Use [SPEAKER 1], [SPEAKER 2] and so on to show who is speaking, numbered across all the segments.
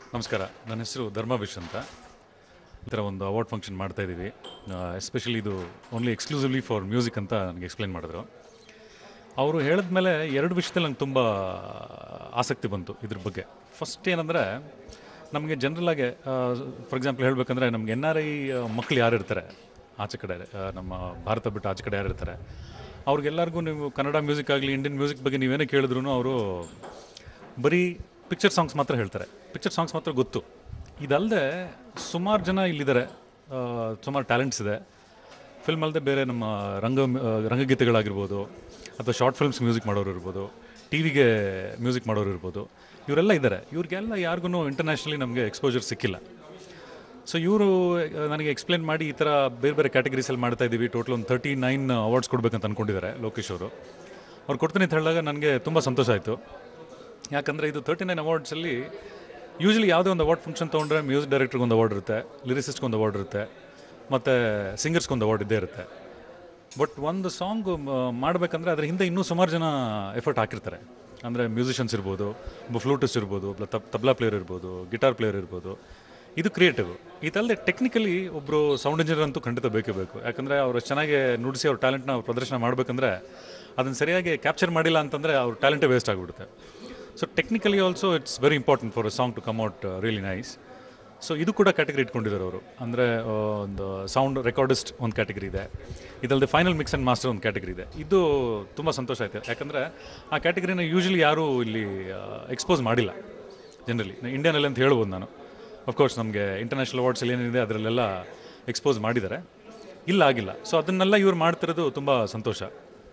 [SPEAKER 1] ನಮಸ್ಕಾರ ನನ್ನ ಹೆಸರು ಧರ್ಮವಿಶ್ ಅಂತ ಈ ಥರ ಒಂದು ಅವಾರ್ಡ್ ಫಂಕ್ಷನ್ ಮಾಡ್ತಾ ಇದ್ದೀವಿ ಎಸ್ಪೆಷಲಿ ಇದು ಓನ್ಲಿ ಎಕ್ಸ್ಕ್ಲೂಸಿವ್ಲಿ ಫಾರ್ ಮ್ಯೂಸಿಕ್ ಅಂತ ನನಗೆ ಎಕ್ಸ್ಪ್ಲೇನ್ ಮಾಡಿದ್ರು ಅವರು ಹೇಳಿದ್ಮೇಲೆ ಎರಡು ವಿಷಯದಲ್ಲಿ ನಂಗೆ ತುಂಬ ಆಸಕ್ತಿ ಬಂತು ಇದ್ರ ಬಗ್ಗೆ ಫಸ್ಟ್ ಏನಂದರೆ ನಮಗೆ ಜನರಲಾಗೆ ಫಾರ್ ಎಕ್ಸಾಂಪಲ್ ಹೇಳಬೇಕಂದ್ರೆ ನಮ್ಗೆ ಎನ್ ಆರ್ ಐ ಮಕ್ಕಳು ಯಾರು ಇರ್ತಾರೆ ಆಚೆ ಕಡೆ ಆ, ನಮ್ಮ ಭಾರತ ಬಿಟ್ಟು ಆಚೆ ಕಡೆ ಯಾರು ಇರ್ತಾರೆ ಅವ್ರಿಗೆಲ್ಲರಿಗೂ ನೀವು ಕನ್ನಡ ಮ್ಯೂಸಿಕ್ ಆಗಲಿ ಇಂಡಿಯನ್ ಮ್ಯೂಸಿಕ್ ಬಗ್ಗೆ ನೀವೇನೇ ಕೇಳಿದ್ರು ಅವರು ಬರೀ ಪಿಕ್ಚರ್ ಸಾಂಗ್ಸ್ ಮಾತ್ರ ಹೇಳ್ತಾರೆ ಪಿಕ್ಚರ್ ಸಾಂಗ್ಸ್ ಮಾತ್ರ ಗೊತ್ತು ಇದಲ್ಲದೆ ಸುಮಾರು ಜನ ಇಲ್ಲಿದ್ದಾರೆ ಆ, ಸುಮಾರು ಟ್ಯಾಲೆಂಟ್ಸ್ ಇದೆ ಫಿಲ್ಮ್ ಅಲ್ಲದೆ ಬೇರೆ ನಮ್ಮ ರಂಗ ಆ, ರಂಗಗೀತೆಗಳಾಗಿರ್ಬೋದು ಅಥವಾ ಶಾರ್ಟ್ ಫಿಲ್ಮ್ಸ್ ಮ್ಯೂಸಿಕ್ ಮಾಡೋರು ಇರ್ಬೋದು ಟಿ ವಿಗೆ ಮ್ಯೂಸಿಕ್ ಮಾಡೋರು ಇರ್ಬೋದು ಇವರೆಲ್ಲ ಇದ್ದಾರೆ ಇವ್ರಿಗೆಲ್ಲ ಯಾರಿಗೂ ಇಂಟರ್ನ್ಯಾಷನಲಿ ನಮಗೆ ಎಕ್ಸ್ಪೋಜರ್ ಸಿಕ್ಕಿಲ್ಲ ಸೊ ಇವರು ನನಗೆ ಎಕ್ಸ್ಪ್ಲೇನ್ ಮಾಡಿ ಈ ಥರ ಬೇರೆ ಬೇರೆ ಕ್ಯಾಟಗರೀಸಲ್ಲಿ ಮಾಡ್ತಾ ಇದ್ದೀವಿ ಟೋಟಲ್ ಒಂದು ತರ್ಟಿ ನೈನ್ ಅವಾರ್ಡ್ಸ್ ಕೊಡಬೇಕಂತ ಅಂದ್ಕೊಂಡಿದ್ದಾರೆ ಲೋಕೇಶ್ ಅವರು ಅವ್ರು ಕೊಡ್ತೀನಿ ಅಂತ ಹೇಳಿದಾಗ ನನಗೆ ತುಂಬ ಸಂತೋಷ ಆಯಿತು ಯಾಕಂದರೆ ಇದು ತರ್ಟಿ ನೈನ್ ಅವಾರ್ಡ್ಸಲ್ಲಿ ಯೂಶಲಿ ಯಾವುದೇ ಒಂದು ಅವಾರ್ಡ್ ಫಂಕ್ಷನ್ ತೊಗೊಂಡ್ರೆ ಮ್ಯೂಸಿಕ್ ಡೈರೆಕ್ಟ್ರಿಗೆ ಒಂದು ಅವಾರ್ಡ್ ಇರುತ್ತೆ ಲಿರಿಸಿಸ್ಟ್ಗೆ ಒಂದು ಅವಾರ್ಡ್ ಇರುತ್ತೆ ಮತ್ತು ಸಿಂಗರ್ಸ್ಗೆ ಒಂದು ಅವಾರ್ಡ್ ಇದ್ದೇ ಇರುತ್ತೆ ಬಟ್ ಒಂದು ಸಾಂಗ್ ಮಾಡಬೇಕಂದ್ರೆ ಅದ್ರ ಹಿಂದೆ ಇನ್ನೂ ಸುಮಾರು ಜನ ಎಫರ್ಟ್ ಹಾಕಿರ್ತಾರೆ ಅಂದರೆ ಮ್ಯೂಸಿಷಿಯನ್ಸ್ ಇರ್ಬೋದು ಒಬ್ಬ ಫ್ಲೂಟಿಸ್ಟ್ ಇರ್ಬೋದು ಒಬ್ಬ ತಬ್ ತಬ್ಲಾ ಪ್ಲೇಯರ್ ಇರ್ಬೋದು ಗಿಟಾರ್ ಪ್ಲೇಯರ್ ಇರ್ಬೋದು ಇದು ಕ್ರಿಯೇಟಿವ್ ಇದಲ್ಲದೆ ಟೆಕ್ನಿಕಲಿ ಒಬ್ಬರು ಸೌಂಡ್ ಇಂಜಿನಿಯರ್ ಅಂತೂ ಖಂಡಿತ ಬೇಕೇ ಬೇಕು ಯಾಕಂದರೆ ಅವರು ಚೆನ್ನಾಗಿ ನುಡಿಸಿ ಅವ್ರ ಟ್ಯಾಲೆಂಟ್ನ ಪ್ರದರ್ಶನ ಮಾಡಬೇಕಂದ್ರೆ ಅದನ್ನು ಸರಿಯಾಗಿ ಕ್ಯಾಪ್ಚರ್ ಮಾಡಿಲ್ಲ ಅಂತಂದರೆ ಅವ್ರ ಟ್ಯಾಲೆಂಟೇ ವೇಸ್ಟ್ ಆಗಿಬಿಡುತ್ತೆ so technically also it's very important for a song to come out really nice so ಇದು ಕೂಡ ಕ್ಯಾಟಗರಿ ಇಟ್ಕೊಂಡಿದ್ದಾರೆ ಅವರು ಅಂದರೆ ಒಂದು ಸೌಂಡ್ ರೆಕಾರ್ಡಿಸ್ಟ್ ಒಂದು ಕ್ಯಾಟಗರಿ ಇದೆ ಇದಲ್ಲದೆ ಫೈನಲ್ ಮಿಕ್ಸ್ ಆ್ಯಂಡ್ ಮಾಸ್ಟರ್ ಒಂದು ಕ್ಯಾಟಗರಿ ಇದೆ ಇದು ತುಂಬ ಸಂತೋಷ ಆಯಿತು ಯಾಕಂದರೆ ಆ ಕ್ಯಾಟಗರಿನ ಯೂಶಲಿ ಯಾರೂ ಇಲ್ಲಿ ಎಕ್ಸ್ಪೋಸ್ ಮಾಡಿಲ್ಲ ಜನರಲಿ ಇಂಡಿಯಾನಲ್ಲಿ ಅಂತ ಹೇಳ್ಬೋದು ನಾನು ಅಫ್ಕೋರ್ಸ್ ನಮಗೆ ಇಂಟರ್ನ್ಯಾಷನಲ್ ಅವಾರ್ಡ್ಸಲ್ಲಿ ಏನೇನಿದೆ ಅದರಲ್ಲೆಲ್ಲ ಎಕ್ಸ್ಪೋಸ್ ಮಾಡಿದ್ದಾರೆ ಇಲ್ಲ ಆಗಿಲ್ಲ ಸೊ ಅದನ್ನೆಲ್ಲ ಇವ್ರು ಮಾಡ್ತಿರೋದು ತುಂಬ ಸಂತೋಷ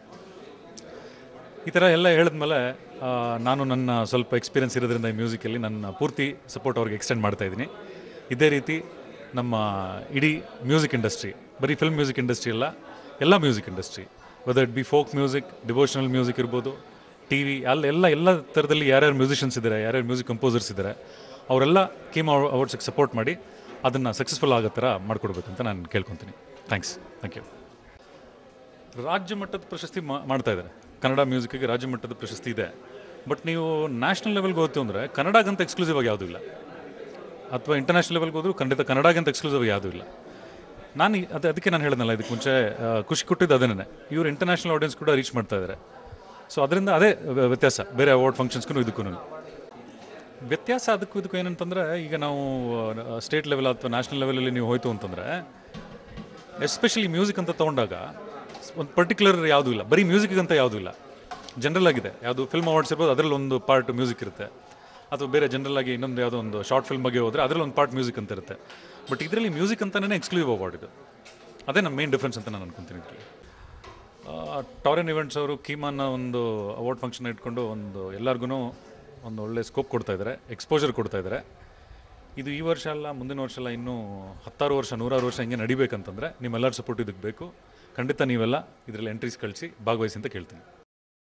[SPEAKER 1] ಈ ಥರ ಎಲ್ಲ ಹೇಳಿದ್ಮೇಲೆ ಆ, ನಾನು ನನ್ನ ಸ್ವಲ್ಪ ಎಕ್ಸ್ಪೀರಿಯನ್ಸ್ ಇರೋದ್ರಿಂದ ಈ ಮ್ಯೂಸಿಕಲ್ಲಿ ನನ್ನ ಪೂರ್ತಿ ಸಪೋರ್ಟ್ ಅವ್ರಿಗೆ ಎಕ್ಸ್ಟೆಂಡ್ ಮಾಡ್ತಾ ಇದ್ದೀನಿ ಇದೇ ರೀತಿ ನಮ್ಮ ಇಡೀ ಮ್ಯೂಸಿಕ್ ಇಂಡಸ್ಟ್ರಿ ಬರೀ ಫಿಲ್ಮ್ ಮ್ಯೂಸಿಕ್ ಇಂಡಸ್ಟ್ರಿ ಅಲ್ಲ ಎಲ್ಲ music industry whether it be folk music devotional music ಇರ್ಬೋದು ಟಿ ವಿ ಅಲ್ಲ ಎಲ್ಲ ಎಲ್ಲ ಥರದಲ್ಲಿ ಯಾರ್ಯಾರು ಮ್ಯೂಸಿಷಿಯನ್ಸ್ ಇದ್ದಾರೆ ಯಾರ್ಯಾರು ಮ್ಯೂಸಿಕ್ ಕಂಪೋಸರ್ಸ್ ಇದ್ದಾರೆ ಅವರೆಲ್ಲ ಕೀಮ್ ಅವಾರ್ಡ್ಸಿಗೆ ಸಪೋರ್ಟ್ ಮಾಡಿ ಅದನ್ನು ಸಕ್ಸಸ್ಫುಲ್ ಆಗೋ ಥರ ಮಾಡಿಕೊಡ್ಬೇಕಂತ ನಾನು ಕೇಳ್ಕೊತೀನಿ ಥ್ಯಾಂಕ್ಸ್ ಥ್ಯಾಂಕ್ ಯು ರಾಜ್ಯ ಮಟ್ಟದ ಪ್ರಶಸ್ತಿ ಮಾ- ಮಾಡ್ತಾ ಇದ್ದಾರೆ ಕನ್ನಡ ಮ್ಯೂಸಿಕ್ಗೆ ರಾಜ್ಯ ಮಟ್ಟದ ಪ್ರಶಸ್ತಿ ಇದೆ ಬಟ್ ನೀವು ನ್ಯಾಷನಲ್ ಲೆವೆಲ್ಗೆ ಹೋಗ್ತೀವಿ ಅಂದರೆ ಕನ್ನಡಗಂತ ಎಕ್ಸ್ಕ್ಲೂಸಿವ್ ಆಗಿ ಯಾವುದೂ ಇಲ್ಲ ಅಥವಾ ಇಂಟರ್ನ್ಯಾಷನಲ್ ಲೆವೆಲ್ಗೆ ಹೋದರೂ ಖಂಡಿತ ಕನ್ನಡಗಂತ ಎಕ್ಸ್ಕ್ಲೂಸಿವ್ ಆಗಿ ಯಾವುದೂ ಇಲ್ಲ ನಾನು ಈ- ಅದು ಅದಕ್ಕೆ ನಾನು ಹೇಳಿದ್ನಲ್ಲ ಇದಕ್ಕೆ ಮುಂಚೆ ಆ, ಖುಷಿ ಕೊಟ್ಟಿದ್ದು ಅದನ್ನೇ ಇವರು ಇಂಟರ್ನ್ಯಾಷನಲ್ ಆಡಿಯನ್ಸ್ ಕೂಡ ರೀಚ್ ಮಾಡ್ತಾ ಇದ್ದಾರೆ ಸೊ ಅದರಿಂದ ಅದೇ ವ್ಯ- ವ್ಯತ್ಯಾಸ ಬೇರೆ ಅವಾರ್ಡ್ ಫಂಕ್ಷನ್ಸ್ಗೂ ಇದಕ್ಕೂ ವ್ಯತ್ಯಾಸ ಅದಕ್ಕೂ ಇದಕ್ಕೂ ಏನಂತಂದರೆ ಈಗ ನಾವು ಸ್ಟೇಟ್ ಲೆವೆಲ್ ಅಥವಾ ನ್ಯಾಷನಲ್ ಲೆವೆಲಲ್ಲಿ ನೀವು ಹೋಯ್ತು ಅಂತಂದರೆ ಎಸ್ಪೆಷಲಿ ಮ್ಯೂಸಿಕ್ ಅಂತ ತೊಗೊಂಡಾಗ ಒಂದು ಪರ್ಟಿಕ್ಯುಲರ್ ಯಾವುದೂ ಇಲ್ಲ ಬರೀ ಮ್ಯೂಸಿಕ್ ಅಂತ ಯಾವುದೂ ಇಲ್ಲ ಜನರಲ್ ಆಗಿದೆ ಯಾವುದು ಫಿಲ್ಮ್ ಅವಾರ್ಡ್ಸ್ ಇರ್ಬೋದು ಅದರಲ್ಲಿ ಒಂದು ಪಾರ್ಟ್ ಮ್ಯೂಸಿಕ್ ಇರುತ್ತೆ ಅಥವಾ ಬೇರೆ ಜನರಲ್ ಆಗಿ ಇನ್ನೊಂದು ಯಾವುದೋ ಒಂದು ಶಾರ್ಟ್ ಫಿಲ್ಮ್ ಬಗ್ಗೆ ಹೋದರೆ ಅದರಲ್ಲಿ ಒಂದು ಪಾರ್ಟ್ ಮ್ಯೂಸಿಕ್ ಅಂತ ಇರುತ್ತೆ ಬಟ್ ಇದರಲ್ಲಿ ಮ್ಯೂಸಿಕ್ ಅಂತಲೇ ಎಕ್ಸ್ಕ್ಲೂಸಿವ್ ಅವಾರ್ಡ್ ಇದು ಅದೇ ನಮ್ಮ ಮೇನ್ ಡಿಫ್ರೆನ್ಸ್ ಅಂತ ನಾನು ಅನ್ಕೊಂತೀನಿ ಇದರಲ್ಲಿ ಟಾರೆನ್ ಇವೆಂಟ್ಸ್ ಅವರು ಕೀಮಾನ ಒಂದು ಅವಾರ್ಡ್ ಫಂಕ್ಷನ್ ಇಟ್ಕೊಂಡು ಒಂದು ಎಲ್ಲರಿಗೂ ಒಂದು ಒಳ್ಳೆ ಸ್ಕೋಪ್ ಕೊಡ್ತಾ ಇದ್ದಾರೆ ಎಕ್ಸ್ಪೋಜರ್ ಕೊಡ್ತಾ ಇದ್ದಾರೆ ಇದು ಈ ವರ್ಷ ಅಲ್ಲ ಮುಂದಿನ ವರ್ಷ ಅಲ್ಲ ಇನ್ನೂ ಹತ್ತಾರು ವರ್ಷ ನೂರಾರು ವರ್ಷ ಹಿಂಗೆ ನಡಿಬೇಕಂತಂದರೆ ನಿಮ್ಮೆಲ್ಲರ ಸಪೋರ್ಟ್ ಇದಕ್ಕೆ ಬೇಕು ಖಂಡಿತ ನೀವೆಲ್ಲ ಇದರಲ್ಲಿ ಎಂಟ್ರೀಸ್ ಕಳಿಸಿ ಭಾಗವಹಿಸಿ ಅಂತ ಕೇಳ್ತೀನಿ